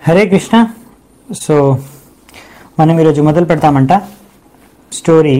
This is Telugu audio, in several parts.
హరే కృష్ణ సో మనం ఈరోజు మొదలు పెడతామంట స్టోరీ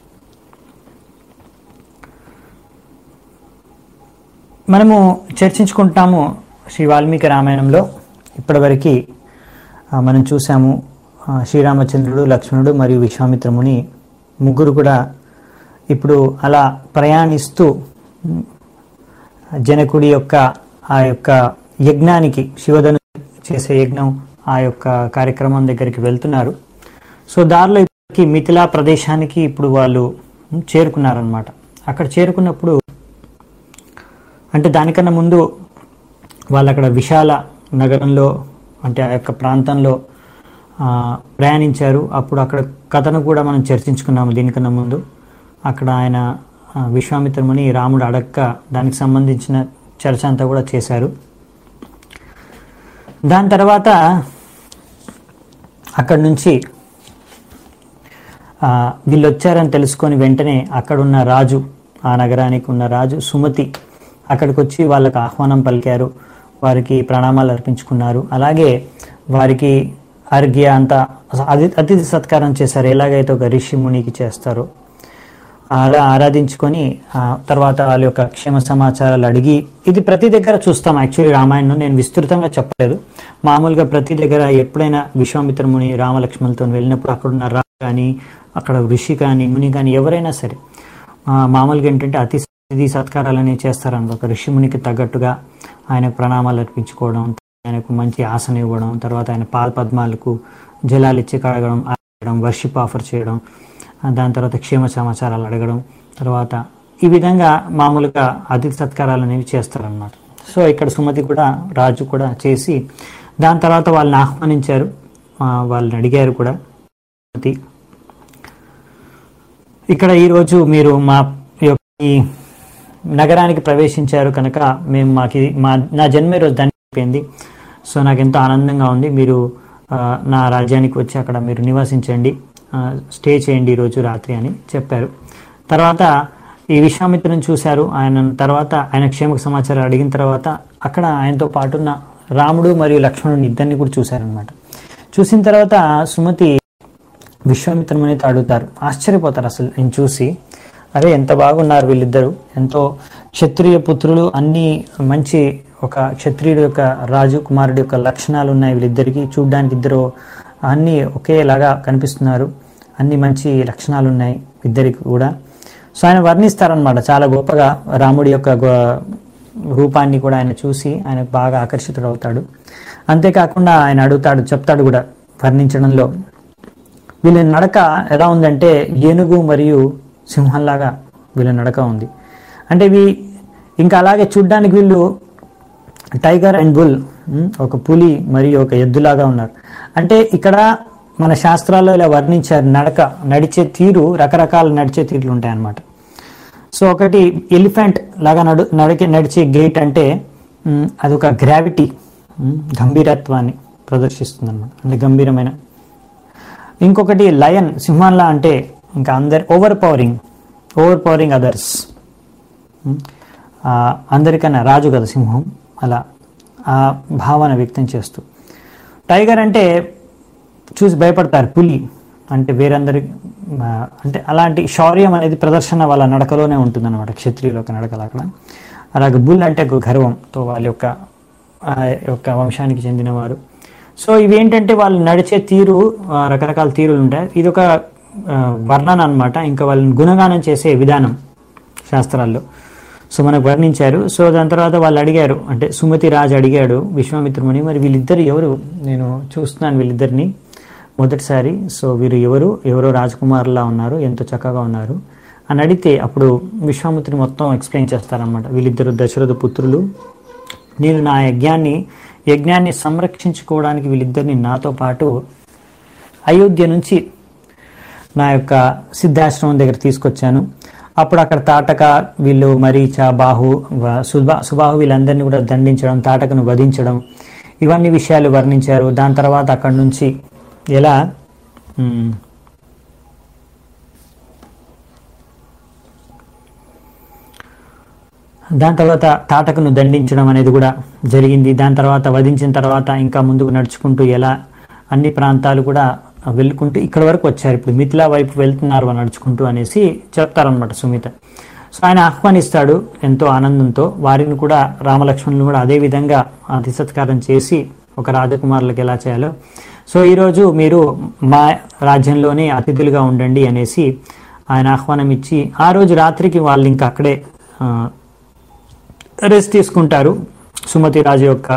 మనము చర్చించుకుంటాము శ్రీ వాల్మీకి రామాయణంలో ఇప్పటివరకు ఆ, మనం చూసాము ఆ, శ్రీరామచంద్రుడు లక్ష్మణుడు మరియు విశ్వామిత్రముని ముగ్గురు కూడా ఇప్పుడు అలా ప్రయాణిస్తూ ఉమ్, జనకుడి యొక్క ఆ యొక్క యజ్ఞానికి శివధను చేసే యజ్ఞం ఆ యొక్క కార్యక్రమం దగ్గరికి వెళ్తున్నారు సో దారిలో ఇప్పటికి మిథిలా ప్రదేశానికి ఇప్పుడు వాళ్ళు చేరుకున్నారనమాట అక్కడ చేరుకున్నప్పుడు అంటే దానికన్నా ముందు వాళ్ళు అక్కడ విశాల నగరంలో అంటే ఆ యొక్క ప్రాంతంలో ఆ, ప్రయాణించారు అప్పుడు అక్కడ కథను కూడా మనం చర్చించుకున్నాము దీనికన్నా ముందు అక్కడ ఆయన ఆ, విశ్వామిత్రముని రాముడు అడక్క దానికి సంబంధించిన చర్చ అంతా కూడా చేశారు దాని తర్వాత అక్కడి నుంచి ఆ, వీళ్ళు వచ్చారని తెలుసుకొని వెంటనే అక్కడున్న రాజు ఆ నగరానికి ఉన్న రాజు సుమతి అక్కడికి వచ్చి వాళ్ళకి ఆహ్వానం పలికారు వారికి ప్రణామాలు అర్పించుకున్నారు అలాగే వారికి అర్ఘ్య అంతా అతి అతిథి సత్కారం చేశారు ఎలాగైతే ఒక ఋషి మునికి చేస్తారో అలా ఆరాధించుకొని ఆ తర్వాత వాళ్ళ యొక్క క్షేమ సమాచారాలు అడిగి ఇది ప్రతి దగ్గర చూస్తాం యాక్చువల్లీ రామాయణం నేను విస్తృతంగా చెప్పలేదు మామూలుగా ప్రతి దగ్గర ఎప్పుడైనా విశ్వామిత్రముని రామలక్ష్మణులతో వెళ్ళినప్పుడు అక్కడ ఉన్న రా కానీ అక్కడ ఋషి కానీ ముని కానీ ఎవరైనా సరే ఆ, మామూలుగా ఏంటంటే అతి ఇది సత్కారాలు అనేవి చేస్తారన్నమాట ఒక ఋషి మునికి తగ్గట్టుగా ఆయనకు ప్రణామాలు అర్పించుకోవడం ఆయనకు మంచి ఆసనం ఇవ్వడం తర్వాత ఆయన పాల పద్మాలకు జలాలు ఇచ్చి కడగడం అడగడం వర్షిప్ ఆఫర్ చేయడం ఆ, దాని తర్వాత క్షేమ సమాచారాలు అడగడం తర్వాత ఈ విధంగా మామూలుగా అతిథి సత్కారాలు అనేవి చేస్తారనమాట సో ఇక్కడ సుమతి కూడా రాజు కూడా చేసి దాని తర్వాత వాళ్ళని ఆహ్వానించారు ఆ, వాళ్ళని అడిగారు కూడా సుమతి ఇక్కడ ఈరోజు మీరు మా యొక్క ఈ నగరానికి ప్రవేశించారు కనుక మేము మాకి మా నా జన్మ ఈరోజు దాన్ని అయిపోయింది సో నాకు ఎంతో ఆనందంగా ఉంది మీరు ఆ, నా రాజ్యానికి వచ్చి అక్కడ మీరు నివసించండి ఆ, స్టే చేయండి ఈరోజు రాత్రి అని చెప్పారు తర్వాత ఈ విశ్వామిత్రుని చూశారు ఆయన తర్వాత ఆయన క్షేమక సమాచారం అడిగిన తర్వాత అక్కడ ఆయనతో పాటున్న రాముడు మరియు లక్ష్మణుని ఇద్దరిని కూడా చూశారనమాట చూసిన తర్వాత సుమతి విశ్వామిత్రం అనేది అడుగుతారు ఆశ్చర్యపోతారు అసలు నేను చూసి అరే ఎంత బాగున్నారు వీళ్ళిద్దరు ఎంతో క్షత్రియ పుత్రులు అన్ని మంచి ఒక క్షత్రియుడి యొక్క రాజు కుమారుడి యొక్క లక్షణాలు ఉన్నాయి వీళ్ళిద్దరికి చూడ్డానికి ఇద్దరు అన్ని ఒకేలాగా కనిపిస్తున్నారు అన్ని మంచి లక్షణాలు ఉన్నాయి ఇద్దరికి కూడా సో ఆయన వర్ణిస్తారనమాట చాలా గొప్పగా రాముడి యొక్క గొ- రూపాన్ని కూడా ఆయన చూసి ఆయన బాగా ఆకర్షితుడవుతాడు అంతేకాకుండా ఆయన అడుగుతాడు చెప్తాడు కూడా వర్ణించడంలో వీళ్ళ నడక ఎలా ఉందంటే ఏనుగు మరియు సింహంలాగా వీళ్ళ నడక ఉంది అంటే ఇవి ఇంకా అలాగే చూడ్డానికి వీళ్ళు టైగర్ అండ్ బుల్ ఉమ్, ఒక పులి మరియు ఒక ఎద్దులాగా ఉన్నారు అంటే ఇక్కడ మన శాస్త్రాల్లో ఇలా వర్ణించారు నడక నడిచే తీరు రకరకాల నడిచే తీరులు ఉంటాయన్నమాట సో ఒకటి ఎలిఫెంట్ లాగా నడు నడికే నడిచే గేట్ అంటే ఉమ్, అదొక గ్రావిటీ ఉమ్, గంభీరత్వాన్ని ప్రదర్శిస్తుంది అనమాట అంటే గంభీరమైన ఇంకొకటి లయన్ సింహంలా అంటే ఇంకా అందరి over powering over powering others అందరికన్నా రాజు కదా సింహం అలా ఆ భావన వ్యక్తం చేస్తూ టైగర్ అంటే చూసి భయపడతారు పులి అంటే వేరందరి ఆ, అంటే అలాంటి శౌర్యం అనేది ప్రదర్శన వాళ్ళ నడకలోనే ఉంటుందన్నమాట క్షత్రియుల యొక్క నడకలు అక్కడ అలాగే బుల్ అంటే ఒక గర్వంతో వాళ్ళ యొక్క ఆ యొక్క వంశానికి చెందినవారు సో ఇవి ఏంటంటే వాళ్ళు నడిచే తీరు ఆ, రకరకాల తీరులు ఉంటాయి ఇది ఒక ఆ, వర్ణన అన్నమాట ఇంకా వాళ్ళని గుణగానం చేసే విధానం శాస్త్రాల్లో సో మనకు వర్ణించారు సో దాని తర్వాత వాళ్ళు అడిగారు అంటే సుమతి రాజు అడిగాడు విశ్వామిత్రముని మరి వీళ్ళిద్దరు ఎవరు నేను చూస్తున్నాను వీళ్ళిద్దరిని మొదటిసారి సో వీరు ఎవరు ఎవరో రాజకుమారులా ఉన్నారు ఎంతో చక్కగా ఉన్నారు అని అడిగితే అప్పుడు విశ్వామిత్రుని మొత్తం ఎక్స్ప్లెయిన్ చేస్తారనమాట వీళ్ళిద్దరు దశరథ పుత్రులు నేను నా యజ్ఞాన్ని యజ్ఞాన్ని సంరక్షించుకోవడానికి వీళ్ళిద్దరిని నాతో పాటు అయోధ్య నుంచి నా యొక్క సిద్ధాశ్రమం దగ్గర తీసుకొచ్చాను అప్పుడు అక్కడ తాటక వీళ్ళు మరీచ బాహు వ- సుబా సుబాహు వీళ్ళందరినీ కూడా దండించడం తాటకను వధించడం ఇవన్నీ విషయాలు వర్ణించారు దాని తర్వాత అక్కడి నుంచి ఎలా ఉమ్, దాని తర్వాత తాటకును దండించడం అనేది కూడా జరిగింది దాని తర్వాత వధించిన తర్వాత ఇంకా ముందుకు నడుచుకుంటూ ఎలా అన్ని ప్రాంతాలు కూడా వెళ్ళుకుంటూ ఇక్కడ వరకు వచ్చారు ఇప్పుడు మిథిలా వైపు వెళ్తున్నారు అని నడుచుకుంటూ అనేసి చెప్తారనమాట సుమిత సో ఆయన ఆహ్వానిస్తాడు ఎంతో ఆనందంతో వారిని కూడా రామలక్ష్మణులు కూడా అదే విధంగా అతి సత్కారం చేసి ఒక రాజకుమారులకు ఎలా చేయాలో సో ఈరోజు మీరు మా రాజ్యంలోనే అతిథులుగా ఉండండి అనేసి ఆయన ఆహ్వానం ఇచ్చి ఆ రోజు రాత్రికి వాళ్ళు ఇంకా అక్కడే ఆ, రెస్ట్ తీసుకుంటారు సుమతి రాజు యొక్క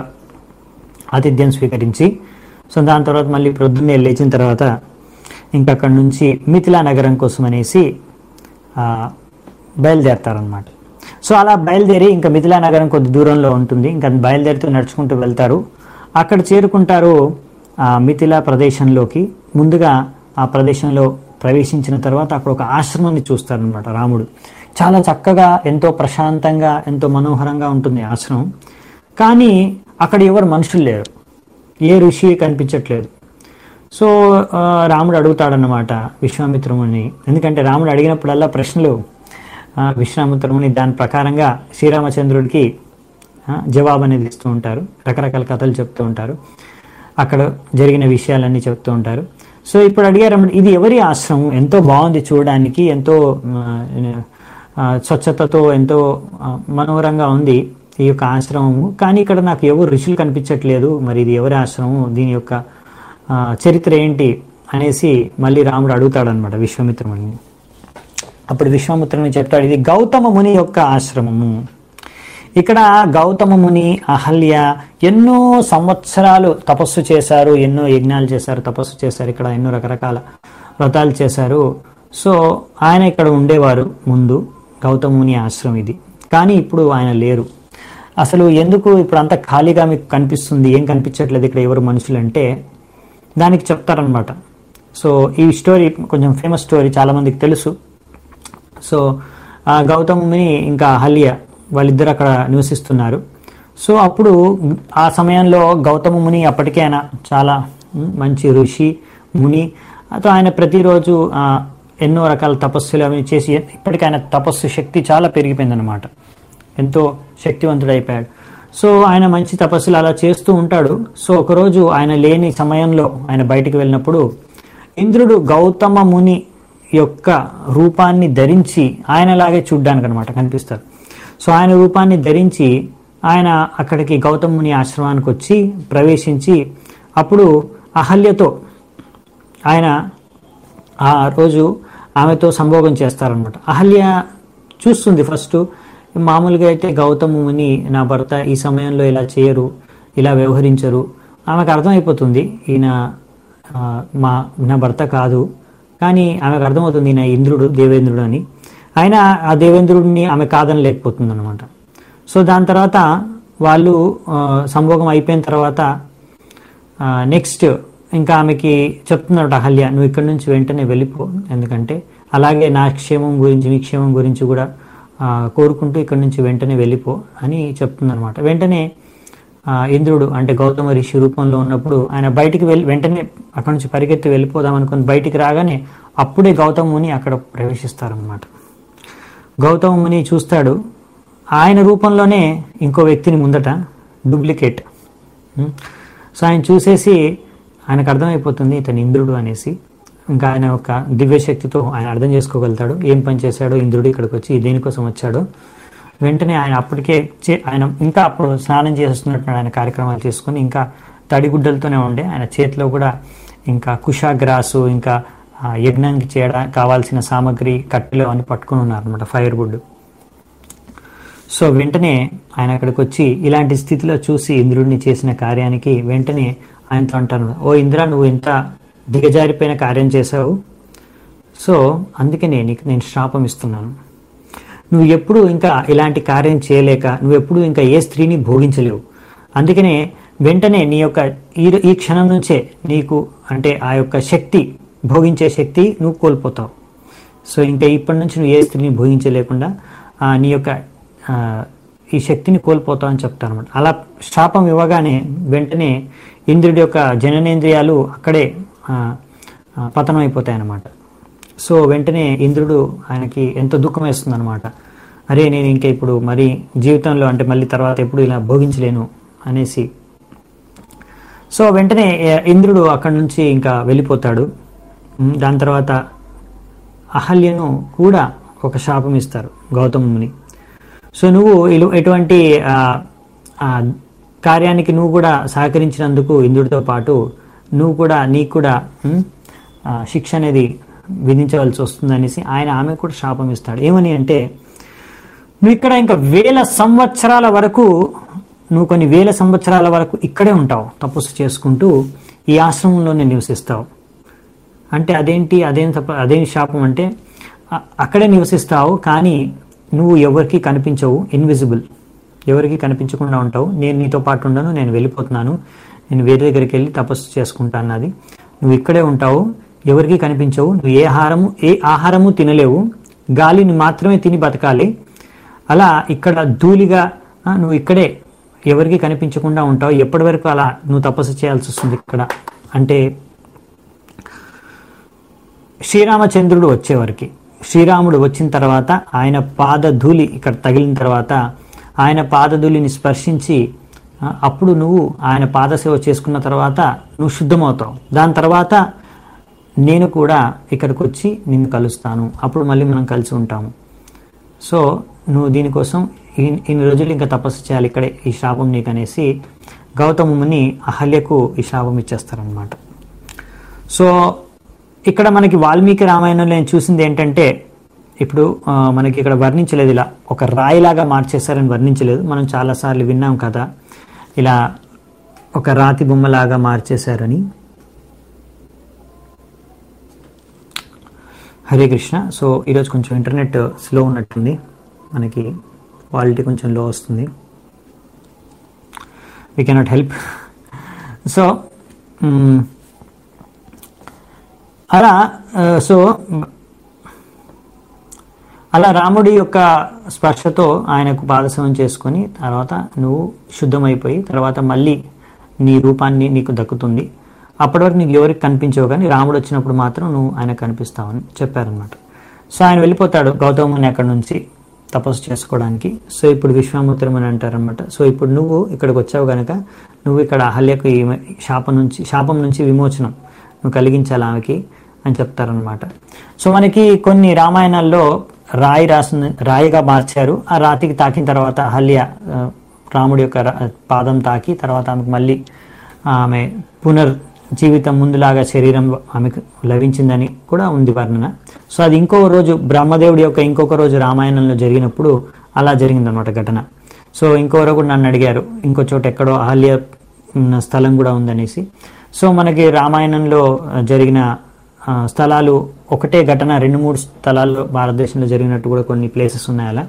ఆతిథ్యం స్వీకరించి సో దాని తర్వాత మళ్ళీ ప్రొద్దున్నే లేచిన తర్వాత ఇంకా అక్కడి నుంచి మిథిలా నగరం కోసం అనేసి ఆ, బయలుదేరతారనమాట సో అలా బయలుదేరి ఇంకా మిథిలా నగరం కొద్ది దూరంలో ఉంటుంది ఇంకా బయలుదేరుతూ నడుచుకుంటూ వెళ్తారు అక్కడ చేరుకుంటారు ఆ మిథిలా ప్రదేశంలోకి ముందుగా ఆ ప్రదేశంలో ప్రవేశించిన తర్వాత అక్కడ ఒక ఆశ్రమాన్ని చూస్తారనమాట రాముడు చాలా చక్కగా ఎంతో ప్రశాంతంగా ఎంతో మనోహరంగా ఉంటుంది ఆ ఆశ్రమం కానీ అక్కడ ఎవరు మనుషులు లేరు ఏ ఋషి కనిపించట్లేదు సో ఆ, రాముడు అడుగుతాడన్నమాట విశ్వామిత్రముని ఎందుకంటే రాముడు అడిగినప్పుడల్లా ప్రశ్నలు ఆ, విశ్వామిత్రముని దాని ప్రకారంగా శ్రీరామచంద్రుడికి ఆ, జవాబు అనేది ఇస్తూ ఉంటారు రకరకాల కథలు చెప్తూ ఉంటారు అక్కడ జరిగిన విషయాలన్నీ చెప్తూ ఉంటారు సో ఇప్పుడు అడిగారు అన్నమాట, ఇది ఎవరి ఆశ్రమం ఎంతో బాగుంది చూడడానికి ఎంతో ఆ, ఆ, స్వచ్ఛతతో ఎంతో ఆ, మనోహరంగా ఉంది ఈ యొక్క ఆశ్రమము కానీ ఇక్కడ నాకు ఎవరు ఋషులు కనిపించట్లేదు మరి ఇది ఎవరి ఆశ్రమం దీని యొక్క ఆ, చరిత్ర ఏంటి అనేసి మళ్ళీ రాముడు అడుగుతాడనమాట విశ్వామిత్రముని అప్పుడు విశ్వామిత్రుని చెప్తాడు ఇది గౌతమ ముని యొక్క ఆశ్రమము ఇక్కడ గౌతమ ముని అహల్య ఎన్నో సంవత్సరాలు తపస్సు చేశారు ఎన్నో యజ్ఞాలు చేశారు తపస్సు చేశారు ఇక్కడ ఎన్నో రకరకాల వ్రతాలు చేశారు సో ఆయన ఇక్కడ ఉండేవారు ముందు గౌతమ ముని ఆశ్రమం ఇది కానీ ఇప్పుడు ఆయన లేరు అసలు ఎందుకు ఇప్పుడు అంత ఖాళీగా మీకు కనిపిస్తుంది ఏం కనిపించట్లేదు ఇక్కడ ఎవరు మనుషులు అంటే దానికి చెప్తారనమాట సో ఈ స్టోరీ కొంచెం ఫేమస్ స్టోరీ చాలా మందికి తెలుసు సో ఆ గౌతముని ఇంకా హల్య వాళ్ళిద్దరు అక్కడ నివసిస్తున్నారు సో అప్పుడు ఆ సమయంలో గౌతమ ముని అప్పటికే ఆయన చాలా ఉమ్, మంచి ఋషి ముని అతో ఆయన ప్రతిరోజు ఆ, ఎన్నో రకాల తపస్సులు అవి చేసి ఇప్పటికీ ఆయన తపస్సు శక్తి చాలా పెరిగిపోయిందనమాట ఎంతో శక్తివంతుడు అయిపోయాడు సో ఆయన మంచి తపస్సులు అలా చేస్తూ ఉంటాడు సో ఒకరోజు ఆయన లేని సమయంలో ఆయన బయటికి వెళ్ళినప్పుడు ఇంద్రుడు గౌతమ ముని యొక్క రూపాన్ని ధరించి ఆయనలాగే చూడ్డానికి అనమాట కనిపిస్తారు సో ఆయన రూపాన్ని ధరించి ఆయన అక్కడికి గౌతమ ముని ఆశ్రమానికి వచ్చి ప్రవేశించి అప్పుడు అహల్యతో ఆయన ఆ రోజు ఆమెతో సంభోగం చేస్తారనమాట అహల్య చూస్తుంది ఫస్ట్ మామూలుగా అయితే గౌతమ ముని నా భర్త ఈ సమయంలో ఇలా చేయరు ఇలా వ్యవహరించరు ఆమెకు అర్థమైపోతుంది ఈయన ఆ, మా నా భర్త కాదు కానీ ఆమెకు అర్థమవుతుంది ఈయన ఇంద్రుడు దేవేంద్రుడు అని అయినా ఆ దేవేంద్రుడిని ఆమె కాదని లేకపోతుంది అనమాట సో దాని తర్వాత వాళ్ళు ఆ, సంభోగం అయిపోయిన తర్వాత నెక్స్ట్ ఇంకా ఆమెకి చెప్తున్నాడు అహల్య నువ్వు ఇక్కడి నుంచి వెంటనే వెళ్ళిపో ఎందుకంటే అలాగే నా క్షేమం గురించి మీ క్షేమం గురించి కూడా ఆ, కోరుకుంటూ ఇక్కడి నుంచి వెంటనే వెళ్ళిపో అని చెప్తుందనమాట వెంటనే ఆ, ఇంద్రుడు అంటే గౌతమ ఋషి రూపంలో ఉన్నప్పుడు ఆయన బయటికి వెళ్ళి వెంటనే అక్కడి నుంచి పరిగెత్తి వెళ్ళిపోదాం అనుకుని బయటికి రాగానే అప్పుడే గౌతమ ముని అక్కడ ప్రవేశిస్తారనమాట గౌతమ ముని చూస్తాడు ఆయన రూపంలోనే ఇంకో వ్యక్తిని ముందట డూప్లికేట్ ఉం? సో ఆయన చూసేసి ఆయనకు అర్థమైపోతుంది ఇతను ఇంద్రుడు అనేసి ఇంకా ఆయన ఒక దివ్యశక్తితో ఆయన అర్థం చేసుకోగలుగుతాడు ఏం పని చేశాడో ఇంద్రుడు ఇక్కడికి వచ్చి దేనికోసం వచ్చాడో వెంటనే ఆయన అప్పటికే చే- ఆయన ఇంకా అప్పుడు స్నానం చేస్తున్నట్టు ఆయన కార్యక్రమాలు చేసుకుని ఇంకా తడిగుడ్డలతోనే ఉండే ఆయన చేతిలో కూడా ఇంకా కుషాగ్రాసు ఇంకా ఆ, యజ్ఞానికి చేయడా కావాల్సిన సామాగ్రి కట్టెలు అని పట్టుకుని ఉన్నారు అనమాట ఫైర్ వుడ్ సో వెంటనే ఆయన అక్కడికి వచ్చి ఇలాంటి స్థితిలో చూసి ఇంద్రుడిని చేసిన కార్యానికి వెంటనే ఆయనతో అంటారు ఓ ఇంద్ర నువ్వు ఇంత దిగజారిపోయిన కార్యం చేశావు సో అందుకనే నీకు నేను శాపం ఇస్తున్నాను నువ్వు ఎప్పుడు ఇంకా ఇలాంటి కార్యం చేయలేక నువ్వు ఎప్పుడు ఇంకా ఏ స్త్రీని భోగించలేవు అందుకనే వెంటనే నీ యొక్క ఈ ఈ క్షణం నుంచే నీకు అంటే ఆ యొక్క శక్తి భోగించే శక్తి నువ్వు కోల్పోతావు సో ఇంకా ఇప్పటి నుంచి నువ్వు ఏ స్త్రీని భోగించలేకుండా ఆ, నీ యొక్క ఆ, ఈ శక్తిని కోల్పోతావు అని చెప్తాను అనమాట అలా శాపం ఇవ్వగానే వెంటనే ఇంద్రుడి యొక్క జననేంద్రియాలు అక్కడే ఆ, ఆ, పతనం అయిపోతాయి అన్నమాట సో వెంటనే ఇంద్రుడు ఆయనకి ఎంతో దుఃఖం వేస్తుంది అనమాట అరే నేను ఇంకా ఇప్పుడు మరి జీవితంలో అంటే మళ్ళీ తర్వాత ఎప్పుడు ఇలా భోగించలేను అనేసి సో వెంటనే ఏ- ఇంద్రుడు అక్కడి నుంచి ఇంకా వెళ్ళిపోతాడు ఉమ్, దాని తర్వాత అహల్యను కూడా ఒక శాపం ఇస్తారు గౌతముని సో నువ్వు ఇలు- ఎటువంటి ఆ, ఆ కార్యానికి నువ్వు కూడా సహకరించినందుకు ఇంద్రుడితో పాటు నువ్వు కూడా నీకు కూడా ఉమ్, ఆ, శిక్ష అనేది విధించవలసి వస్తుందనేసి ఆయన ఆమె కూడా శాపం ఇస్తాడు ఏమని అంటే నువ్వు ఇక్కడ ఇంకా వేల సంవత్సరాల వరకు నువ్వు కొన్ని వేల సంవత్సరాల వరకు ఇక్కడే ఉంటావు తపస్సు చేసుకుంటూ ఈ ఆశ్రమంలోనే నివసిస్తావు అంటే అదేంటి అదేం తప్ప అదేం శాపం అంటే అ- అక్కడే నివసిస్తావు కానీ నువ్వు ఎవరికి కనిపించవు ఇన్విజిబుల్ ఎవరికి కనిపించకుండా ఉంటావు నేను నీతో పాటు ఉండను నేను వెళ్ళిపోతున్నాను నేను వేరే దగ్గరికి వెళ్ళి తపస్సు చేసుకుంటాను అన్నది నువ్వు ఇక్కడే ఉంటావు ఎవరికి కనిపించవు నువ్వు ఏ ఆహారము ఏ ఆహారము తినలేవు గాలిని మాత్రమే తిని బతకాలి అలా ఇక్కడ ధూళిగా ఆ, నువ్వు ఇక్కడే ఎవరికి కనిపించకుండా ఉంటావు ఎప్పటి వరకు అలా నువ్వు తపస్సు చేయాల్సి వస్తుంది ఇక్కడ అంటే శ్రీరామచంద్రుడు వచ్చేవరకు శ్రీరాముడు వచ్చిన తర్వాత ఆయన పాదధూళి ఇక్కడ తగిలిన తర్వాత ఆయన పాదధూళిని స్పర్శించి ఆ, అప్పుడు నువ్వు ఆయన పాదసేవ చేసుకున్న తర్వాత నువ్వు శుద్ధమవుతావు దాని తర్వాత నేను కూడా ఇక్కడికి వచ్చి నిన్ను కలుస్తాను అప్పుడు మళ్ళీ మనం కలిసి ఉంటాము సో నువ్వు దీనికోసం ఇన్- ఇన్ని రోజులు ఇంకా తపస్సు చేయాలి ఇక్కడే ఈ శాపం నీకు అనేసి గౌతముని అహల్యకు ఈ శాపం ఇచ్చేస్తారనమాట సో ఇక్కడ మనకి వాల్మీకి రామాయణంలో నేను చూసింది ఏంటంటే ఇప్పుడు ఆ, మనకి ఇక్కడ వర్ణించలేదు ఇలా ఒక రాయిలాగా మార్చేశారని వర్ణించలేదు మనం చాలాసార్లు విన్నాం కదా ఇలా ఒక రాతి బొమ్మలాగా మార్చేశారని హరే కృష్ణ సో ఈరోజు కొంచెం ఇంటర్నెట్ స్లో ఉన్నట్టుంది మనకి క్వాలిటీ కొంచెం లో వస్తుంది we cannot help so hmm, అలా ఆ, సో అలా రాముడి యొక్క స్పర్శతో ఆయనకు పాదసేవం చేసుకొని తర్వాత నువ్వు శుద్ధమైపోయి తర్వాత మళ్ళీ నీ రూపాన్ని నీకు దక్కుతుంది అప్పటి వరకు నీకు ఎవరికి కనిపించవు కానీ రాముడు వచ్చినప్పుడు మాత్రం నువ్వు ఆయన కనిపిస్తావని చెప్పారనమాట సో ఆయన వెళ్ళిపోతాడు గౌతముని అక్కడి నుంచి తపస్సు చేసుకోవడానికి సో ఇప్పుడు విశ్వామిత్రం అని అంటారనమాట సో ఇప్పుడు నువ్వు ఇక్కడికి వచ్చావు కనుక నువ్వు ఇక్కడ అహల్యకు ఈ శాపం నుంచి శాపం నుంచి విమోచనం నువ్వు కలిగించాలి ఆమెకి అని చెప్తారనమాట సో మనకి కొన్ని రామాయణాల్లో రాయి రాసిన రాయిగా మార్చారు ఆ రాతికి తాకిన తర్వాత అహల్య ఆ, రాముడి యొక్క రా- పాదం తాకి తర్వాత ఆమెకు మళ్ళీ ఆమె పునర్ జీవితం ముందులాగా శరీరం ఆమెకు లభించిందని కూడా ఉంది వర్ణన సో అది ఇంకో రోజు బ్రహ్మదేవుడి యొక్క ఇంకొక రోజు రామాయణంలో జరిగినప్పుడు అలా జరిగిందనమాట ఘటన సో ఇంకో రోజు కూడా నన్ను అడిగారు ఇంకో చోట ఎక్కడో అహల్య ఉన్న స్థలం కూడా ఉందనేసి సో మనకి రామాయణంలో ఆ, జరిగిన ఆ, స్థలాలు ఒకటే ఘటన రెండు మూడు స్థలాల్లో భారతదేశంలో జరిగినట్టు కూడా కొన్ని ప్లేసెస్ ఉన్నాయి అలా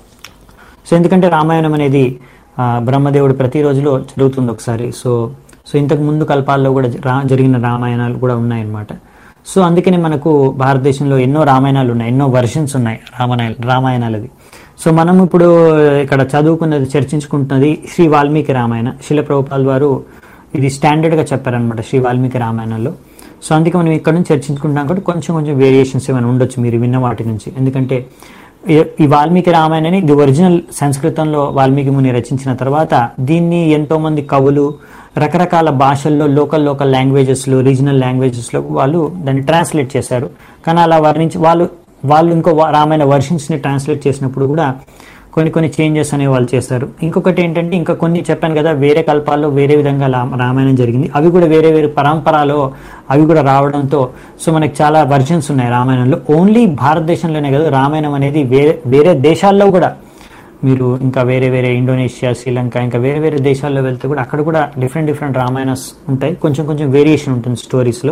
సో ఎందుకంటే రామాయణం అనేది ఆ, బ్రహ్మదేవుడు ప్రతి రోజులో జరుగుతుంది ఒకసారి సో సో ఇంతకు ముందు కల్పాల్లో కూడా రా జరిగిన రామాయణాలు కూడా ఉన్నాయన్నమాట సో అందుకని మనకు భారతదేశంలో ఎన్నో రామాయణాలు ఉన్నాయి ఎన్నో వర్షన్స్ ఉన్నాయి రామాయణ రామాయణాలది సో మనం ఇప్పుడు ఇక్కడ చదువుకున్నది చర్చించుకుంటున్నది శ్రీ వాల్మీకి రామాయణ శిల ప్రభుపాల్ వారు ఇది స్టాండర్డ్గా చెప్పారనమాట శ్రీ వాల్మీకి రామాయణంలో సో అందుకే మనం ఇక్కడ నుంచి చర్చించుకుంటాం కాబట్టి కొంచెం కొంచెం వేరియేషన్స్ ఏమైనా ఉండొచ్చు మీరు విన్న వాటి నుంచి ఎందుకంటే ఈ- ఈ వాల్మీకి రామాయణని ఇది ఒరిజినల్ సంస్కృతంలో వాల్మీకి ముని రచించిన తర్వాత దీన్ని ఎంతో మంది కవులు రకరకాల భాషల్లో లోకల్ లోకల్ లాంగ్వేజెస్లో రీజనల్ లాంగ్వేజెస్లో వాళ్ళు దాన్ని ట్రాన్స్లేట్ చేశారు కానీ అలా వర్ణించి వాళ్ళు వాళ్ళు ఇంకో వా- రామాయణ వర్షన్స్ని ట్రాన్స్లేట్ చేసినప్పుడు కూడా కొన్ని కొన్ని చేంజెస్ అనేవి వాళ్ళు చేస్తారు ఇంకొకటి ఏంటంటే ఇంకా కొన్ని చెప్పాను కదా వేరే కల్పాల్లో వేరే విధంగా లా- రామాయణం జరిగింది అవి కూడా వేరే వేరే పరంపరలో అవి కూడా రావడంతో సో మనకి చాలా వర్జన్స్ ఉన్నాయి రామాయణంలో ఓన్లీ భారతదేశంలోనే కదా రామాయణం అనేది వేరే వేరే దేశాల్లో కూడా మీరు ఇంకా వేరే వేరే ఇండోనేషియా శ్రీలంక ఇంకా వేరే వేరే దేశాల్లో వెళ్తే కూడా అక్కడ కూడా డిఫరెంట్ డిఫరెంట్ రామాయణస్ ఉంటాయి కొంచెం కొంచెం వేరియేషన్ ఉంటుంది స్టోరీస్లో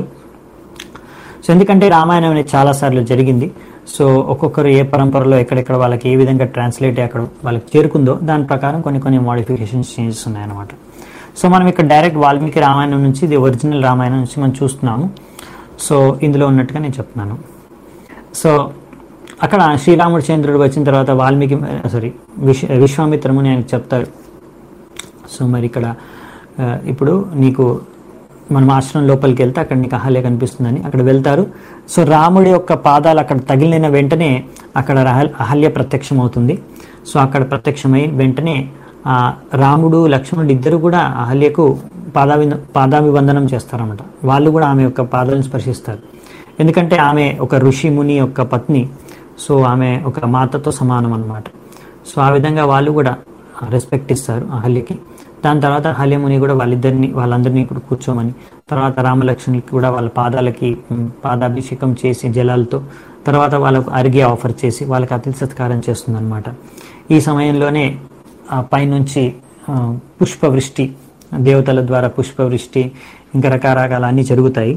సో ఎందుకంటే రామాయణం అనేది చాలాసార్లు జరిగింది సో ఒక్కొక్కరు ఏ పరంపరలో ఎక్కడెక్కడ వాళ్ళకి ఏ విధంగా ట్రాన్స్లేట్ అక్కడ వాళ్ళకి చేరుకుందో దాని ప్రకారం కొన్ని కొన్ని మోడిఫికేషన్స్ చేంజెస్ ఉన్నాయన్నమాట సో మనం ఇక్కడ డైరెక్ట్ వాల్మీకి రామాయణం నుంచి ఇది ఒరిజినల్ రామాయణం నుంచి మనం చూస్తున్నాము సో ఇందులో ఉన్నట్టుగా నేను చెప్తున్నాను సో అక్కడ శ్రీరాముడు చంద్రుడు వచ్చిన తర్వాత వాల్మీకి సారీ విశ్వ విశ్వామిత్రముని ఆయనకు చెప్తాడు సో మరి ఇక్కడ ఆ, ఇప్పుడు నీకు మనం ఆశ్రమం లోపలికి వెళ్తే అక్కడ నీకు అహల్య కనిపిస్తుందని అక్కడ వెళ్తారు సో రాముడి యొక్క పాదాలు అక్కడ తగిలిన వెంటనే అక్కడ రహ- అహల్య ప్రత్యక్షం అవుతుంది సో అక్కడ ప్రత్యక్షమై వెంటనే ఆ రాముడు లక్ష్మణుడు ఇద్దరు కూడా అహల్యకు పాదాభి పాదాభివందనం చేస్తారన్నమాట వాళ్ళు కూడా ఆమె యొక్క పాదాలను స్పర్శిస్తారు ఎందుకంటే ఆమె ఒక ఋషి ముని యొక్క పత్ని సో ఆమె ఒక మాతతో సమానం అన్నమాట సో ఆ విధంగా వాళ్ళు కూడా రెస్పెక్ట్ ఇస్తారు అహల్యకి దాని తర్వాత అహల్యముని కూడా వాళ్ళిద్దరిని వాళ్ళందరినీ కూడా కూర్చోమని తర్వాత రామలక్ష్మణులకి కూడా వాళ్ళ పాదాలకి ఉమ్, పాదాభిషేకం చేసి జలాలతో తర్వాత వాళ్ళకు అరిగే ఆఫర్ చేసి వాళ్ళకి అతిథి సత్కారం చేస్తుందన్నమాట ఈ సమయంలోనే ఆ పైనుంచి ఆ, పుష్పవృష్టి దేవతల ద్వారా పుష్పవృష్టి ఇంకా రకరకాల అన్నీ జరుగుతాయి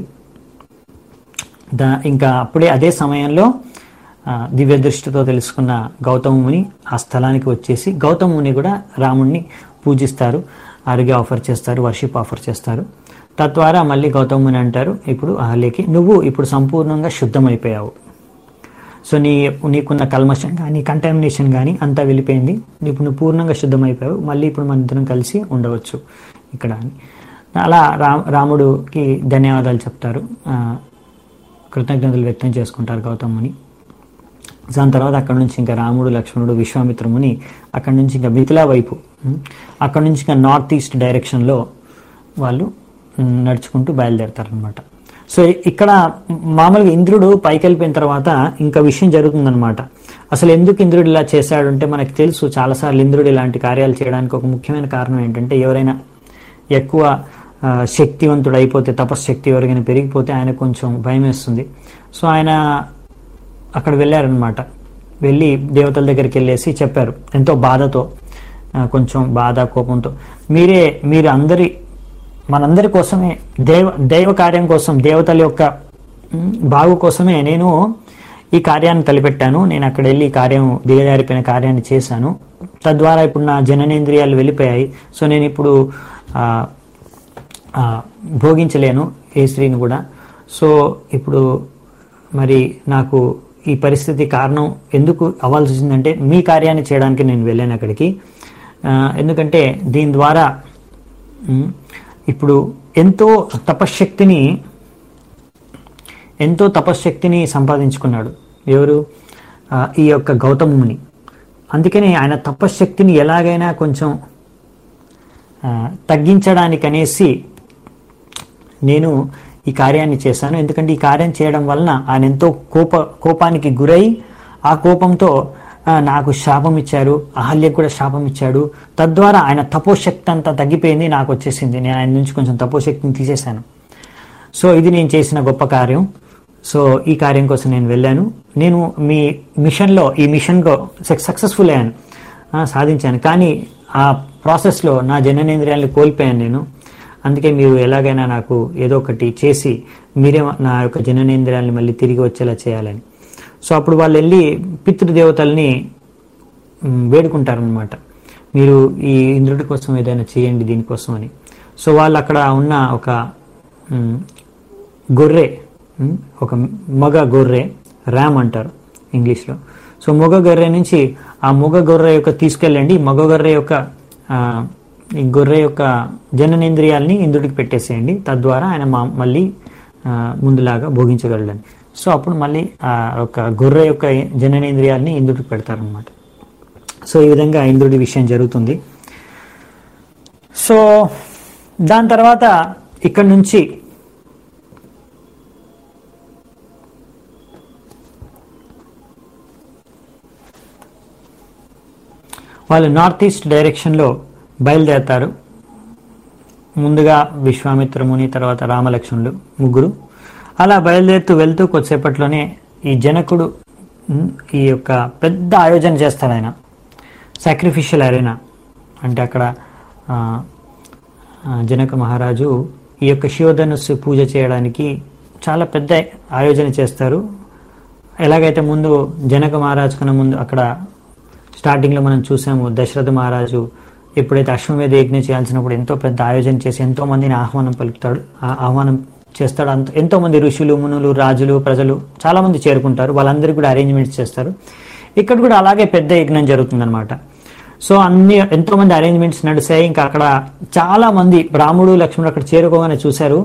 దా ఇంకా అప్పుడే అదే సమయంలో ఆ, దివ్య దృష్టితో తెలుసుకున్న గౌతమ ముని ఆ స్థలానికి వచ్చేసి గౌతమ ముని కూడా రాముణ్ణి పూజిస్తారు అరిగే ఆఫర్ చేస్తారు వర్షిప్ ఆఫర్ చేస్తారు తద్వారా మళ్ళీ గౌతమ ముని అంటారు ఇప్పుడు అహల్యకి నువ్వు ఇప్పుడు సంపూర్ణంగా శుద్ధమైపోయావు సో నీ నీకున్న కల్మషం కానీ కంటామినేషన్ కానీ అంతా వెళ్ళిపోయింది ఇప్పుడు నువ్వు పూర్ణంగా శుద్ధమైపోయావు మళ్ళీ ఇప్పుడు మన ఇద్దరం కలిసి ఉండవచ్చు ఇక్కడ అని అలా రా రాముడికి ధన్యవాదాలు చెప్తారు ఆ, కృతజ్ఞతలు వ్యక్తం చేసుకుంటారు గౌతముని దాని తర్వాత అక్కడ నుంచి ఇంకా రాముడు లక్ష్మణుడు విశ్వామిత్రముని అక్కడ నుంచి ఇంకా మిథిలా వైపు ఉమ్, అక్కడ నుంచి ఇంకా నార్త్ ఈస్ట్ డైరెక్షన్లో వాళ్ళు ఉమ్, నడుచుకుంటూ బయలుదేరతారనమాట సో ఇక్కడ మామూలుగా ఇంద్రుడు పైకి వెళ్ళిపోయిన తర్వాత ఇంకా విషయం జరుగుతుందనమాట అసలు ఎందుకు ఇంద్రుడు ఇలా చేశాడు అంటే మనకు తెలుసు చాలాసార్లు ఇంద్రుడు ఇలాంటి కార్యాలు చేయడానికి ఒక ముఖ్యమైన కారణం ఏంటంటే ఎవరైనా ఎక్కువ ఆ, శక్తివంతుడు అయిపోతే తపశ్శక్తి ఎవరికైనా పెరిగిపోతే ఆయన కొంచెం భయం వేస్తుంది సో ఆయన అక్కడ వెళ్ళారనమాట వెళ్ళి దేవతల దగ్గరికి వెళ్ళేసి చెప్పారు ఎంతో బాధతో ఆ, కొంచెం బాధ కోపంతో మీరే మీరు అందరి మనందరి కోసమే దేవ దైవ కార్యం కోసం దేవతల యొక్క ఉమ్, బాగు కోసమే నేను ఈ కార్యాన్ని తలపెట్టాను నేను అక్కడ వెళ్ళి ఈ కార్యం దిగజారిపోయిన కార్యాన్ని చేశాను తద్వారా ఇప్పుడు నా జననేంద్రియాలు వెళ్ళిపోయాయి సో నేను ఇప్పుడు ఆ, ఆ, భోగించలేను ఏ స్త్రీని కూడా సో ఇప్పుడు మరి నాకు ఈ పరిస్థితి కారణం ఎందుకు అవ్వాల్సి వచ్చిందంటే మీ కార్యాన్ని చేయడానికి నేను వెళ్ళాను అక్కడికి ఆ, ఎందుకంటే దీని ద్వారా ఉమ్, ఇప్పుడు ఎంతో తపశ్శక్తిని ఎంతో తపశ్శక్తిని సంపాదించుకున్నాడు ఎవరు ఆ, ఈ యొక్క గౌతముని అందుకని ఆయన తపశ్శక్తిని ఎలాగైనా కొంచెం ఆ, తగ్గించడానికనేసి నేను ఈ కార్యాన్ని చేశాను ఎందుకంటే ఈ కార్యం చేయడం వలన ఆయన ఎంతో కోప కోపానికి గురై ఆ కోపంతో ఆ, నాకు శాపం ఇచ్చారు అహల్యకు కూడా శాపం ఇచ్చాడు తద్వారా ఆయన తపోశక్తి అంతా తగ్గిపోయింది నాకు వచ్చేసింది నేను ఆయన నుంచి కొంచెం తపోశక్తిని తీసేశాను సో ఇది నేను చేసిన గొప్ప కార్యం సో ఈ కార్యం కోసం నేను వెళ్ళాను నేను మీ మిషన్లో ఈ మిషన్లో సక్సెస్ఫుల్ అయ్యాను ఆ, సాధించాను కానీ ఆ ప్రాసెస్లో నా జననేంద్రియాలను కోల్పోయాను నేను అందుకే మీరు ఎలాగైనా నాకు ఏదో ఒకటి చేసి మీరే నా యొక్క జననేంద్రియాలను మళ్ళీ తిరిగి వచ్చేలా చేయాలని సో అప్పుడు వాళ్ళు వెళ్ళి పితృదేవతల్ని మ్, వేడుకుంటారనమాట మీరు ఈ ఇంద్రుడి కోసం ఏదైనా చేయండి దీనికోసం అని సో వాళ్ళు అక్కడ ఉన్న ఒక మ్, గొర్రె మ్, ఒక మగ గొర్రె ర్యామ్ అంటారు ఇంగ్లీష్లో సో మగ గొర్రె నుంచి ఆ మగ గొర్రె యొక్క తీసుకెళ్ళండి మగ గొర్రె యొక్క ఆ, ఈ గొర్రె యొక్క జననేంద్రియాల్ని ఇంద్రుడికి పెట్టేసేయండి తద్వారా ఆయన మా మళ్ళీ ఆ, ముందులాగా భోగించగలడని సో అప్పుడు మళ్ళీ ఆ ఒక గొర్రె యొక్క జననేంద్రియాల్ని ఇంద్రుడికి పెడతారనమాట సో ఈ విధంగా ఇంద్రుడి విషయం జరుగుతుంది సో దాని తర్వాత ఇక్కడ నుంచి వాళ్ళు నార్త్ ఈస్ట్ డైరెక్షన్లో బయలుదేరతారు ముందుగా విశ్వామిత్ర ముని తర్వాత రామలక్ష్మణులు ముగ్గురు అలా బయలుదేరుతూ వెళ్తూ కొద్దిసేపట్లోనే ఈ జనకుడు ఉమ్, ఈ యొక్క పెద్ద ఆయోజన చేస్తాడు ఆయన సాక్రిఫిషియల్ అరేనా అంటే అక్కడ ఆ, ఆ, జనక మహారాజు ఈ యొక్క శివధనుస్సు పూజ చేయడానికి చాలా పెద్ద ఆయోజన చేస్తారు ఎలాగైతే ముందు జనక మహారాజు కన్నా ముందు అక్కడ స్టార్టింగ్లో మనం చూసాము దశరథ మహారాజు ఎప్పుడైతే అశ్వమేధ యజ్ఞం చేయాల్సినప్పుడు ఎంతో పెద్ద ఆయోజన చేసి ఎంతో మందిని ఆహ్వానం పలుకుతాడు ఆ ఆహ్వానం చేస్తాడు అంత ఎంతో మంది ఋషులు మునులు రాజులు ప్రజలు చాలా మంది చేరుకుంటారు వాళ్ళందరికీ కూడా అరేంజ్మెంట్స్ చేస్తారు ఇక్కడ కూడా అలాగే పెద్ద యజ్ఞం జరుగుతుందన్నమాట సో అన్ని ఎంతో మంది అరేంజ్మెంట్స్ నడిచాయి ఇంకా అక్కడ చాలా మంది రాముడు లక్ష్మణుడు అక్కడ చేరుకోగానే చూశారు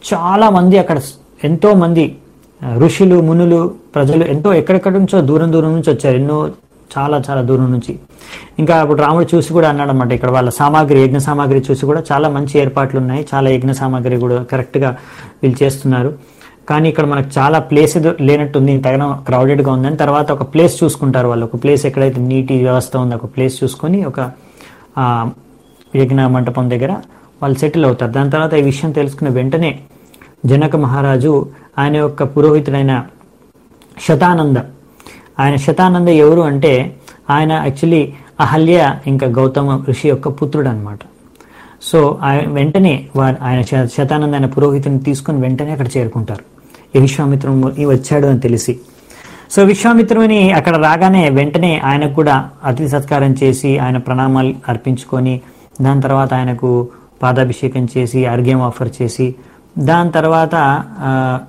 చాలా మంది అక్కడ ఎంతో మంది ఆ, ఋషులు మునులు ప్రజలు ఎంతో ఎక్కడెక్కడి నుంచో దూరం దూరం నుంచి వచ్చారు ఎన్నో చాలా చాలా దూరం నుంచి ఇంకా అప్పుడు రాముడు చూసి కూడా అన్నాడు అనమాట ఇక్కడ వాళ్ళ సామాగ్రి యజ్ఞ సామాగ్రి చూసి కూడా చాలా మంచి ఏర్పాట్లు ఉన్నాయి చాలా యజ్ఞ సామాగ్రి కూడా కరెక్ట్గా వీళ్ళు చేస్తున్నారు కానీ ఇక్కడ మనకు చాలా ప్లేస్ ఏదో లేనట్టుంది తగిన క్రౌడెడ్గా ఉందని తర్వాత ఒక ప్లేస్ చూసుకుంటారు వాళ్ళు ఒక ప్లేస్ ఎక్కడైతే నీటి వ్యవస్థ ఉందో ఒక ప్లేస్ చూసుకొని ఒక ఆ, యజ్ఞ మంటపం దగ్గర వాళ్ళు సెటిల్ అవుతారు దాని తర్వాత ఈ విషయం తెలుసుకున్న వెంటనే జనక మహారాజు ఆయన యొక్క పురోహితుడైన శతానంద ఆయన శతానంద ఎవరు అంటే ఆయన యాక్చువల్లీ అహల్య ఇంకా గౌతమ ఋషి యొక్క పుత్రుడు అనమాట సో ఆయన వెంటనే వారు ఆయన శ- శతానంద ఆయన పురోహితుని తీసుకుని వెంటనే అక్కడ చేరుకుంటారు ఈ విశ్వామిత్రుడు వచ్చాడు అని తెలిసి సో విశ్వామిత్రుని అక్కడ రాగానే వెంటనే ఆయనకు కూడా అతిథి సత్కారం చేసి ఆయన ప్రణామాలు అర్పించుకొని దాని తర్వాత ఆయనకు పాదాభిషేకం చేసి అర్ఘ్యం ఆఫర్ చేసి దాని తర్వాత ఆ,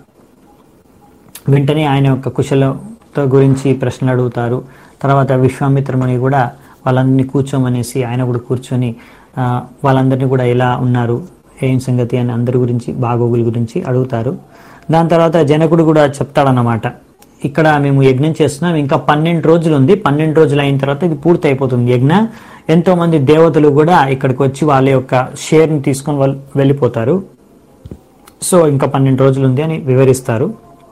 వెంటనే ఆయన యొక్క కుశలత గురించి ప్రశ్నలు అడుగుతారు తర్వాత విశ్వామిత్రముని కూడా వాళ్ళందరినీ కూర్చోమనేసి ఆయన కూడా కూర్చొని ఆ, వాళ్ళందరినీ కూడా ఎలా ఉన్నారు ఏం సంగతి అని అందరి గురించి బాగోగుల గురించి అడుగుతారు దాని తర్వాత జనకుడు కూడా చెప్తాడన్నమాట ఇక్కడ మేము యజ్ఞం చేస్తున్నాం ఇంకా పన్నెండు రోజులు ఉంది పన్నెండు రోజులు అయిన తర్వాత ఇది పూర్తి అయిపోతుంది యజ్ఞ ఎంతో మంది దేవతలు కూడా ఇక్కడికి వచ్చి వాళ్ళ యొక్క షేర్ని తీసుకొని వాళ్ళు వెళ్ళిపోతారు సో ఇంకా పన్నెండు రోజులు ఉంది అని వివరిస్తారు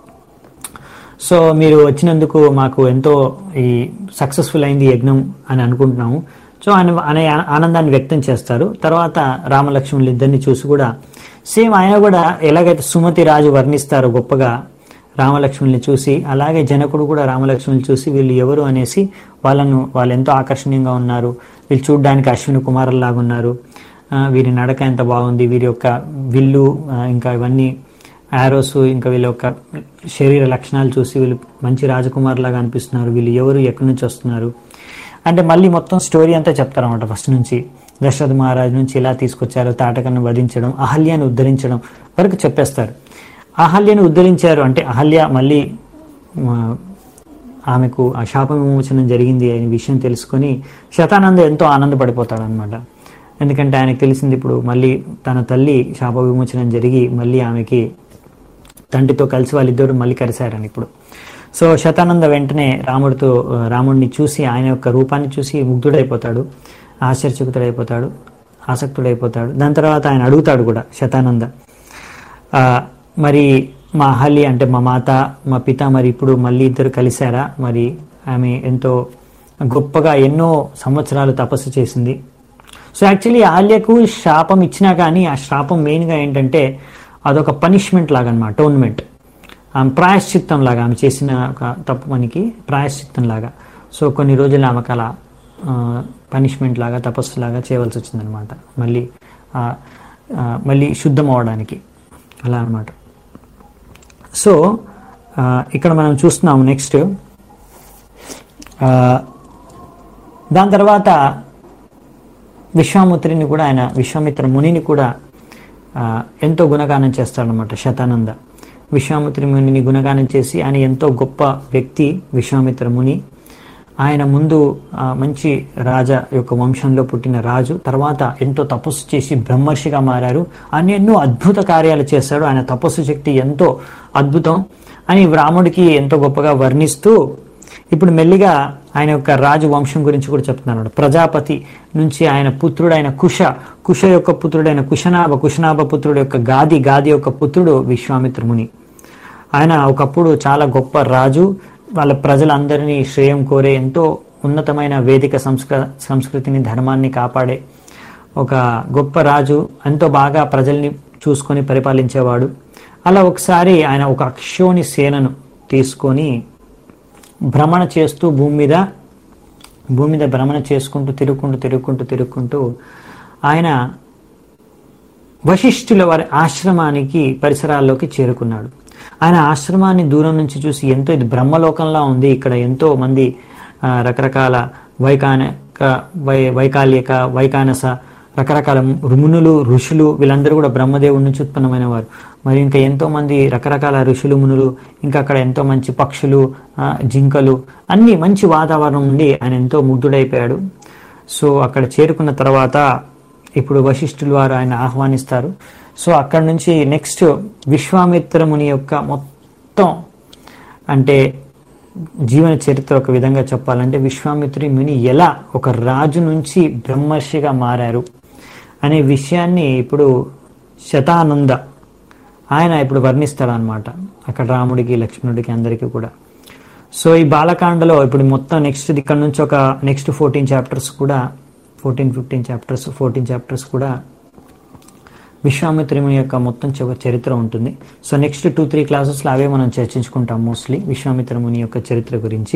సో మీరు వచ్చినందుకు మాకు ఎంతో ఈ సక్సెస్ఫుల్ అయింది యజ్ఞం అని అనుకుంటున్నాము సో ఆయన అనే ఆనందాన్ని వ్యక్తం చేస్తారు తర్వాత రామలక్ష్మణులు ఇద్దరిని చూసి కూడా సేమ్ ఆయన కూడా ఎలాగైతే సుమతి రాజు వర్ణిస్తారో గొప్పగా రామలక్ష్మణుల్ని చూసి అలాగే జనకుడు కూడా రామలక్ష్మణులు చూసి వీళ్ళు ఎవరు అనేసి వాళ్ళను వాళ్ళు ఎంతో ఆకర్షణీయంగా ఉన్నారు వీళ్ళు చూడడానికి అశ్విని కుమారులాగా ఉన్నారు ఆ, వీరి నడక ఎంత బాగుంది వీరి యొక్క విల్లు ఆ, ఇంకా ఇవన్నీ యారోస్ ఇంకా వీళ్ళ యొక్క శరీర లక్షణాలు చూసి వీళ్ళు మంచి రాజకుమారులాగా అనిపిస్తున్నారు వీళ్ళు ఎవరు ఎక్కడి నుంచి వస్తున్నారు అంటే మళ్ళీ మొత్తం స్టోరీ అంతా చెప్తారన్నమాట ఫస్ట్ నుంచి దశరథ మహారాజు నుంచి ఎలా తీసుకొచ్చారు తాటకను వధించడం అహల్యను ఉద్ధరించడం వరకు చెప్పేస్తారు అహల్యను ఉద్ధరించారు అంటే అహల్య మళ్ళీ ఆ, ఆమెకు ఆ శాప విమోచనం జరిగింది అనే విషయం తెలుసుకొని శతానంద ఎంతో ఆనందపడిపోతాడు అనమాట ఎందుకంటే ఆయనకు తెలిసింది ఇప్పుడు మళ్ళీ తన తల్లి శాప విమోచనం జరిగి మళ్ళీ ఆమెకి తండ్రితో కలిసి వాళ్ళిద్దరూ మళ్ళీ కలిశారని ఇప్పుడు సో శతానంద వెంటనే రాముడితో ఆ, రాముడిని చూసి ఆయన యొక్క రూపాన్ని చూసి ముగ్ధుడైపోతాడు ఆశ్చర్యచకుతుడైపోతాడు ఆసక్తుడైపోతాడు దాని తర్వాత ఆయన అడుగుతాడు కూడా శతానంద ఆ, మరి మా అహల్య అంటే మా మాత మా పిత మరి ఇప్పుడు మళ్ళీ ఇద్దరు కలిశారా మరి ఆమె ఎంతో గొప్పగా ఎన్నో సంవత్సరాలు తపస్సు చేసింది సో యాక్చువల్లీ అహల్యకు శాపం ఇచ్చినా కానీ ఆ శాపం మెయిన్గా ఏంటంటే అదొక పనిష్మెంట్ లాగా అనమాట టోర్నమెంట్ ఆమె ప్రాయశ్చిత్తం లాగా ఆమె చేసిన ఒక తప్పు పనికి ప్రాయశ్చిత్తం లాగా సో కొన్ని రోజులు ఆమెకు అలా పనిష్మెంట్ లాగా తపస్సు లాగా చేయవలసి వచ్చిందనమాట మళ్ళీ ఆ, ఆ, మళ్ళీ శుద్ధం అవడానికి అలా అనమాట సో ఆ, ఇక్కడ మనం చూస్తున్నాం నెక్స్ట్ దాని తర్వాత విశ్వామిత్రుని కూడా ఆయన విశ్వామిత్ర మునిని కూడా ఆ, ఎంతో గుణగానం చేస్తాడనమాట శతానంద విశ్వామిత్ర మునిని గుణగానం చేసి ఆయన ఎంతో గొప్ప వ్యక్తి విశ్వామిత్ర ముని ఆయన ముందు ఆ, మంచి రాజ యొక్క వంశంలో పుట్టిన రాజు తర్వాత ఎంతో తపస్సు చేసి బ్రహ్మర్షిగా మారారు ఆయన ఎన్నో అద్భుత కార్యాలు చేశాడు ఆయన తపస్సు శక్తి ఎంతో అద్భుతం అని రాముడికి ఎంతో గొప్పగా వర్ణిస్తూ ఇప్పుడు మెల్లిగా ఆయన యొక్క రాజు వంశం గురించి కూడా చెప్తున్నాడు ప్రజాపతి నుంచి ఆయన పుత్రుడైన కుష కుష యొక్క పుత్రుడైన కుశనాభ కుశనాభ పుత్రుడు యొక్క గాది గాది యొక్క పుత్రుడు విశ్వామిత్ర ముని ఆయన ఒకప్పుడు చాలా గొప్ప రాజు వాళ్ళ ప్రజలందరినీ శ్రేయం కోరే ఎంతో ఉన్నతమైన వేదిక సంస్కృ సంస్కృతిని ధర్మాన్ని కాపాడే ఒక గొప్ప రాజు ఎంతో బాగా ప్రజల్ని చూసుకొని పరిపాలించేవాడు అలా ఒకసారి ఆయన ఒక అక్షోని సేనను తీసుకొని భ్రమణ చేస్తూ భూమి మీద భూమి మీద భ్రమణ చేసుకుంటూ తిరుగుకుంటూ తిరుగుకుంటూ తిరుగుకుంటూ ఆయన వశిష్ఠుల వారి ఆశ్రమానికి పరిసరాల్లోకి చేరుకున్నాడు ఆయన ఆశ్రమాన్ని దూరం నుంచి చూసి ఎంతో ఇది బ్రహ్మలోకంలా ఉంది ఇక్కడ ఎంతో మంది ఆ, రకరకాల వైకానిక వై వైకాలిక వైకానస రకరకాల మునులు ఋషులు వీళ్ళందరూ కూడా బ్రహ్మదేవుడి నుంచి ఉత్పన్నమైన వారు మరి ఇంకా ఎంతో మంది రకరకాల ఋషులు మునులు ఇంకా అక్కడ ఎంతో మంచి పక్షులు ఆ, జింకలు అన్ని మంచి వాతావరణం ఉండి ఆయన ఎంతో ముగ్ధుడైపోయాడు సో అక్కడ చేరుకున్న తర్వాత ఇప్పుడు వశిష్ఠులు వారు ఆయన ఆహ్వానిస్తారు సో అక్కడ నుంచి నెక్స్ట్ విశ్వామిత్ర ముని యొక్క మొత్తం అంటే జీవన చరిత్ర ఒక విధంగా చెప్పాలంటే విశ్వామిత్రి ముని ఎలా ఒక రాజు నుంచి బ్రహ్మర్షిగా మారారు అనే విషయాన్ని ఇప్పుడు శతానంద ఆయన ఇప్పుడు వర్ణిస్తాడనమాట అక్కడ రాముడికి లక్ష్మణుడికి అందరికీ కూడా సో ఈ బాలకాండలో ఇప్పుడు మొత్తం నెక్స్ట్ ఇక్కడ నుంచి ఒక నెక్స్ట్ ఫోర్టీన్ చాప్టర్స్ కూడా fourteen fifteen chapters fourteen chapters కూడా విశ్వామిత్రుని యొక్క మొత్తం చ- చరిత్ర ఉంటుంది సో నెక్స్ట్ టూ త్రీ క్లాసెస్లో అవే మనం చర్చించుకుంటాం మోస్ట్లీ విశ్వామిత్రముని యొక్క చరిత్ర గురించి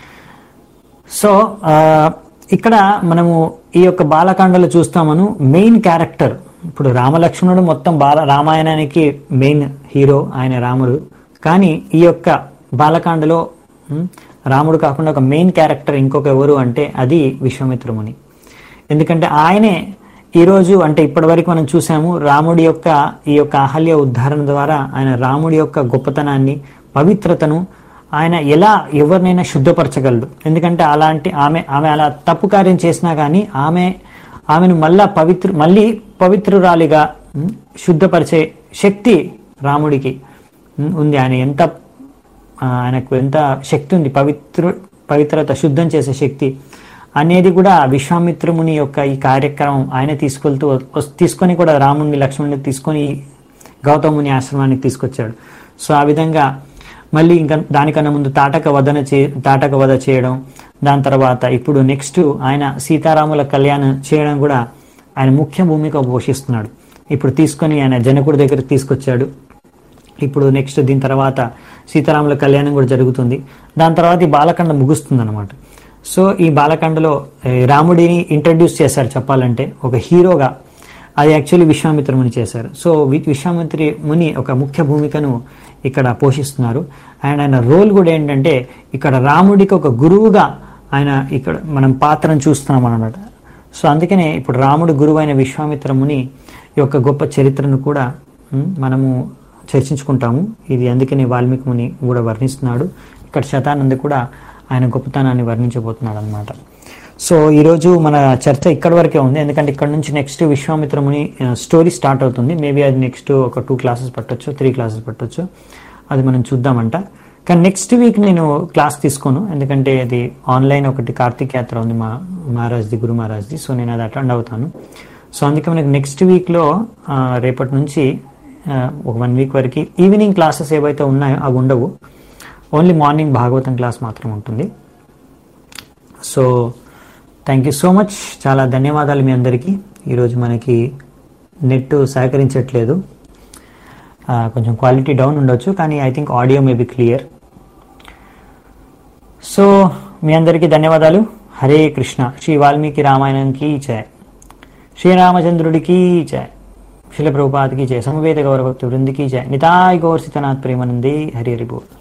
సో ఆ, ఇక్కడ మనము ఈ యొక్క బాలకాండలో చూస్తామను మెయిన్ క్యారెక్టర్ ఇప్పుడు రామలక్ష్మణుడు మొత్తం బాల రామాయణానికి మెయిన్ హీరో ఆయన రాముడు కానీ ఈ యొక్క బాలకాండలో ఉమ్, రాముడు కాకుండా ఒక మెయిన్ క్యారెక్టర్ ఇంకొక ఎవరు అంటే అది విశ్వామిత్రముని ఎందుకంటే ఆయనే ఈరోజు అంటే ఇప్పటివరకు మనం చూసాము రాముడి యొక్క ఈ యొక్క అహల్య ఉద్ధారణ ద్వారా ఆయన రాముడి యొక్క గొప్పతనాన్ని పవిత్రతను ఆయన ఎలా ఎవరినైనా శుద్ధపరచగలడు ఎందుకంటే అలాంటి ఆమె ఆమె అలా తప్పు కార్యం చేసినా కానీ ఆమె ఆమెను మళ్ళా పవిత్ర మళ్ళీ పవిత్రురాలిగా ఉమ్, శుద్ధపరిచే శక్తి రాముడికి ఉమ్, ఉంది ఆయన ఎంత ఆ, ఆయనకు ఎంత శక్తి ఉంది పవిత్ర పవిత్రత శుద్ధం చేసే శక్తి అనేది కూడా విశ్వామిత్రముని యొక్క ఈ కార్యక్రమం ఆయన తీసుకెళ్తూ వస్- తీసుకొని కూడా రాముని లక్ష్మణుని తీసుకొని గౌతముని ఆశ్రమానికి తీసుకొచ్చాడు సో ఆ విధంగా మళ్ళీ ఇంకా దానికన్నా ముందు తాటక వదన చే తాటక వధ చేయడం దాని తర్వాత ఇప్పుడు నెక్స్ట్ ఆయన సీతారాముల కళ్యాణం చేయడం కూడా ఆయన ముఖ్య భూమిక పోషిస్తున్నాడు ఇప్పుడు తీసుకొని ఆయన జనకుడి దగ్గరికి తీసుకొచ్చాడు ఇప్పుడు నెక్స్ట్ దీని తర్వాత సీతారాముల కళ్యాణం కూడా జరుగుతుంది దాని తర్వాత ఈ బాలకాండ ముగుస్తుంది అనమాట సో ఈ బాలకాండలో ఏ, రాముడిని ఇంట్రడ్యూస్ చేశారు చెప్పాలంటే ఒక హీరోగా అది యాక్చువల్లీ విశ్వామిత్ర ముని చేశారు సో వి- విశ్వామిత్రి ముని ఒక ముఖ్య భూమికను ఇక్కడ పోషిస్తున్నారు అండ్ ఆయన రోల్ కూడా ఏంటంటే ఇక్కడ రాముడికి ఒక గురువుగా ఆయన ఇక్కడ మనం పాత్రను చూస్తున్నాం అనమాట సో అందుకనే ఇప్పుడు రాముడు గురువు అయిన విశ్వామిత్ర ముని యొక్క గొప్ప చరిత్రను కూడా ఉమ్, మనము చర్చించుకుంటాము ఇది అందుకనే వాల్మీకి ముని కూడా వర్ణిస్తున్నాడు ఇక్కడ శతానంద కూడా ఆయన గొప్పతనాన్ని వర్ణించబోతున్నాడు అనమాట సో ఈరోజు మన చర్చ ఇక్కడ వరకే ఉంది ఎందుకంటే ఇక్కడ నుంచి నెక్స్ట్ విశ్వామిత్ర ముని స్టోరీ స్టార్ట్ అవుతుంది మేబీ అది నెక్స్ట్ ఒక టూ క్లాసెస్ పట్టొచ్చు త్రీ క్లాసెస్ పట్టొచ్చు అది మనం చూద్దామంట కానీ నెక్స్ట్ వీక్ నేను క్లాస్ తీసుకోను ఎందుకంటే అది ఆన్లైన్ ఒకటి కార్తీక్ యాత్ర ఉంది మా మహారాజ్ది గురు మహారాజ్ది సో నేను అది అటెండ్ అవుతాను సో అందుకే మనకి నెక్స్ట్ వీక్లో రేపటి నుంచి ఆ, ఒక వన్ వీక్ వరకు ఈవినింగ్ క్లాసెస్ ఏవైతే ఉన్నాయో అవి ఉండవు ఓన్లీ మార్నింగ్ భాగవతం క్లాస్ మాత్రం ఉంటుంది so thank you so much చాలా ధన్యవాదాలు మీ అందరికీ ఈరోజు మనకి నెట్ సహకరించట్లేదు ఆ, కొంచెం క్వాలిటీ డౌన్ ఉండొచ్చు కానీ I think audio may be clear so మీ అందరికీ ధన్యవాదాలు హరే కృష్ణ శ్రీ వాల్మీకి రామాయణంకి జయ శ్రీరామచంద్రుడికి జయ శిల ప్రభుపాదికి జయ సమవేత గౌరభక్తి వృందికి జయ నితాయ్ గౌర్ సీతనాథ్ ప్రేమనందే హరి హరి బోల్